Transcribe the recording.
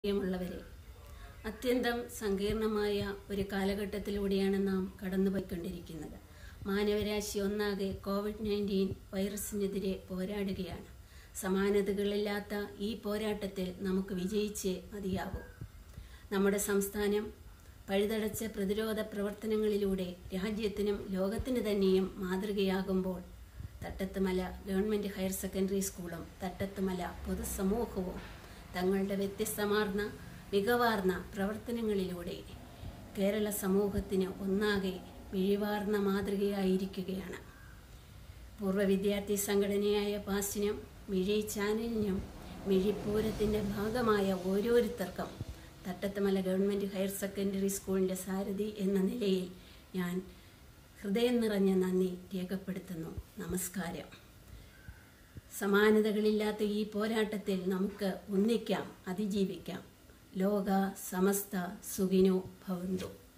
പ്രിയമുള്ളവരെ അത്യന്തം സങ്കീർണമായ ഒരു കാലഘട്ടത്തിലൂടെയാണ് നാം കടന്നുപോയിക്കൊണ്ടിരിക്കുന്നത് മാനവരാശി ഒന്നാകെ കോവിഡ് നയൻറ്റീൻ വൈറസിനെതിരെ പോരാടുകയാണ് സമാനതകളില്ലാത്ത ഈ പോരാട്ടത്തിൽ നമുക്ക് വിജയിച്ചേ മതിയാവൂ നമ്മുടെ സംസ്ഥാനം പഴുതടച്ച പ്രതിരോധ പ്രവർത്തനങ്ങളിലൂടെ രാജ്യത്തിനും ലോകത്തിന് തന്നെയും മാതൃകയാകുമ്പോൾ തട്ടത്തുമല ഗവൺമെൻറ് ഹയർ സെക്കൻഡറി സ്കൂളും തട്ടത്തുമല പൊതുസമൂഹവും തങ്ങളുടെ വ്യത്യസ്തമാർന്ന മികവാർന്ന പ്രവർത്തനങ്ങളിലൂടെ കേരള സമൂഹത്തിന് ഒന്നാകെ മിഴിവാർന്ന മാതൃകയായിരിക്കുകയാണ് പൂർവ്വ വിദ്യാർത്ഥി സംഘടനയായ പാസിനും മിഴി ചാനലിനും മിഴിപ്പൂരത്തിൻ്റെ ഭാഗമായ ഓരോരുത്തർക്കും തട്ടത്തുമല ഗവൺമെൻറ് ഹയർ സെക്കൻഡറി സ്കൂളിൻ്റെ സാരഥി എന്ന നിലയിൽ ഞാൻ ഹൃദയം നിറഞ്ഞ നന്ദി രേഖപ്പെടുത്തുന്നു നമസ്കാരം സമാനതകളില്ലാത്ത ഈ പോരാട്ടത്തിൽ നമുക്ക് ഒന്നിക്കാം അതിജീവിക്കാം ലോക സമസ്ത സുഖിനോ ഭവന്തു